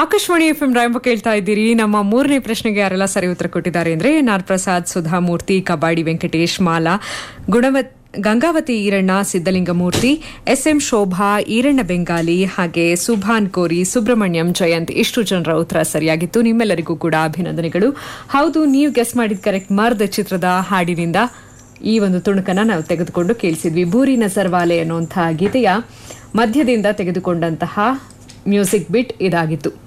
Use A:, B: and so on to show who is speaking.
A: Akashvani F M ರಾಯಂಬ ಕೇಳ್ತಾ ಇದ್ದೀರಿ ನಮ್ಮ ಮೂರನೇ ಪ್ರಶ್ನೆಗೆ ಯಾರೆಲ್ಲ ಸರಿ ಉತ್ತರ ಕೊಟ್ಟಿದ್ದಾರೆ ಅಂದ್ರೆ ನಾರ್ ಪ್ರಸಾದ್ ಸುಧಾಮೂರ್ತಿ ಕಬಾಡಿ ವೆಂಕಟೇಶ್ ಮಾಲಾ ಗುಣವತ್ ಗಂಗಾವತಿ ಈರಣ್ಣ ಸಿದ್ದಲಿಂಗಮೂರ್ತಿ ಎಸ್ಎಂ ಶೋಭಾ ಈರಣ್ಣ ಬೆಂಗಾಲಿ ಹಾಗೆ ಸುಭಾನ್ ಕೋರಿ ಸುಬ್ರಹ್ಮಣ್ಯಂ ಜಯಂತ್ ಇಷ್ಟು ಜನರ ಉತ್ತರ ಸರಿಯಾಗಿತ್ತು ನಿಮ್ಮೆಲ್ಲರಿಗೂ ಕೂಡ ಅಭಿನಂದನೆಗಳು ಹೌದು ನೀವು ಗೆಸ್ ಮಾಡಿದ ಕರೆಕ್ಟ್ ಮರ್ದ ಚಿತ್ರದ ಹಾಡಿನಿಂದ ಈ ಒಂದು ತುಣುಕನ್ನ ನಾವು ತೆಗೆದುಕೊಂಡು ಕೇಳಿಸಿದ್ವಿ ಬೂರಿ ನಸರ್ವಾಲೆ ಅನ್ನುವಂತಹ ಗೀತೆಯ ಮಧ್ಯದಿಂದ ತೆಗೆದುಕೊಂಡಂತಹ ಮ್ಯೂಸಿಕ್ ಬಿಟ್ ಇದಾಗಿತ್ತು